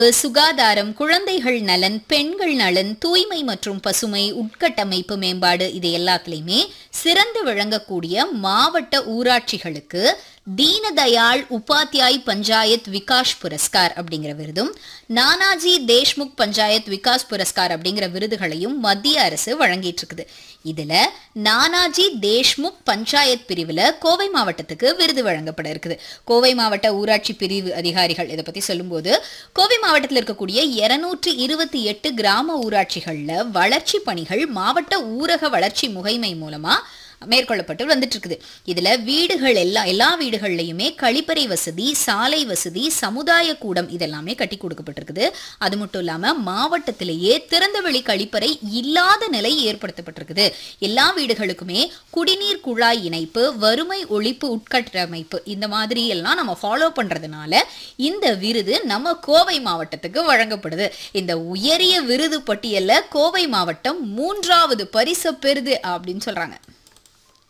சுகாதாரம் குழந்தைகள் நலன் பெண்கள் நலன் தூய்மை மற்றும் பசுமை உட்கட்டமைப்பு மேம்பாடு இது எல்லாத்துலேயுமே சிறந்து விளங்கக்கூடிய மாவட்ட ஊராட்சிகளுக்கு தீனதயாள் உபாத்யாய் பஞ்சாயத் விகாஸ் புரஸ்கார் அப்படிங்கிற விருதும் நானாஜி தேஷ்முக் பஞ்சாயத் விகாஸ் புரஸ்கார் அப்படிங்கிற விருதுகளையும் மத்திய அரசு வழங்கிட்டு இருக்குது இதுல நானாஜி தேஷ்முக் பஞ்சாயத் பிரிவுல கோவை மாவட்டத்துக்கு விருது வழங்கப்பட இருக்குது கோவை மாவட்ட ஊராட்சி பிரிவு அதிகாரிகள் இதை பத்தி சொல்லும்போது கோவை மாவட்டத்தில் இருக்கக்கூடிய இருநூற்றி இருபத்தி எட்டு கிராம ஊராட்சிகள்ல வளர்ச்சி பணிகள் மாவட்ட ஊரக வளர்ச்சி முகைமை மூலமா மேற்கொள்ளப்பட்டு வந்துட்டு இருக்குது இதுல வீடுகள் எல்லா எல்லா வீடுகள்லையுமே கழிப்பறை வசதி சாலை வசதி சமுதாய கூடம் இதெல்லாமே கட்டி கொடுக்கப்பட்டிருக்குது அது மட்டும் இல்லாம மாவட்டத்திலேயே திறந்தவெளி கழிப்பறை இல்லாத நிலை ஏற்படுத்தப்பட்டிருக்குது எல்லா வீடுகளுக்குமே குடிநீர் குழாய் இணைப்பு வறுமை ஒழிப்பு உட்கட்டமைப்பு இந்த மாதிரி எல்லாம் நம்ம ஃபாலோ பண்றதுனால இந்த விருது நம்ம கோவை மாவட்டத்துக்கு வழங்கப்படுது இந்த உயரிய விருது பட்டியல்ல கோவை மாவட்டம் மூன்றாவது பரிசு பெறுது அப்படின்னு சொல்றாங்க